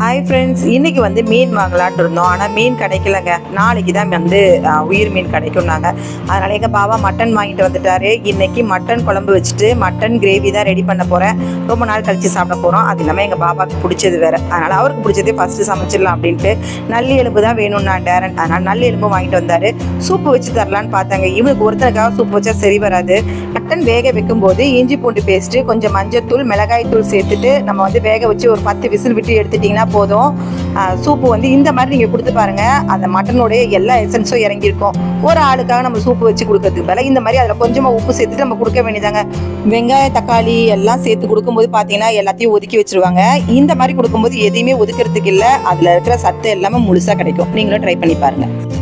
hi friends இன்னைக்கு வந்து மீன் வாங்கலாம்னு இருந்தோம் ஆனால் மீன் கிடைக்கலங்க நாளைக்கு தான் வந்து அஹ், உயிர் மீன் கிடைக்கும்னாங்க அதனால எங்கள் பாபா மட்டன் வாங்கிட்டு வந்துட்டாரு இன்னைக்கு மட்டன் குழம்பு வச்சுட்டு மட்டன் கிரேவி தான் ரெடி பண்ண போகிறேன் ரொம்ப நாள் கழிச்சு சாப்பிட போகிறோம் அது இல்லாமல் எங்கள் பாபாவுக்கு பிடிச்சது வேறு அதனால் அவருக்கு பிடிச்சதே ஃபஸ்ட்டு சமைச்சிடலாம் அப்படின்ட்டு நல்லி எலும்பு தான் வேணும்னா டேரன் அதனால் நல்லி எலும்பு வாங்கிட்டு வந்தார் சூப்பு வச்சு தரலான்னு பார்த்தாங்க இவனுக்கு ஒருத்தனுக்காக சூப்பு வச்சா சரி வராது மட்டன் வேக வைக்கும்போது இஞ்சி பூண்டு பேஸ்ட்டு கொஞ்சம் மஞ்சத்தூள் மிளகாய் தூள் சேர்த்துட்டு நம்ம வந்து வேக வச்சு ஒரு பத்து விசில் விட்டு எடுத்துட்டிங்கன்னா போதும் ஆஹ் சூப்பு வந்து இந்த மாதிரி நீங்கள் கொடுத்து பாருங்க அந்த மட்டனுடைய எல்லா எசன்ஸும் இறங்கியிருக்கும் ஒரு ஆளுக்காக நம்ம சூப்பு வச்சு கொடுக்கறதுக்கு பதிலா இந்த மாதிரி அதில் கொஞ்சமாக உப்பு சேர்த்துட்டு நம்ம கொடுக்க வேண்டியதாங்க வெங்காயம் தக்காளி எல்லாம் சேர்த்து கொடுக்கும்போது பார்த்தீங்கன்னா எல்லாத்தையும் ஒதுக்கி வச்சிருவாங்க இந்த மாதிரி கொடுக்கும்போது எதையுமே ஒதுக்கிறதுக்கு இல்லை அதில் இருக்கிற சத்து எல்லாமே முழுசாக கிடைக்கும் நீங்களும் ட்ரை பண்ணி பாருங்க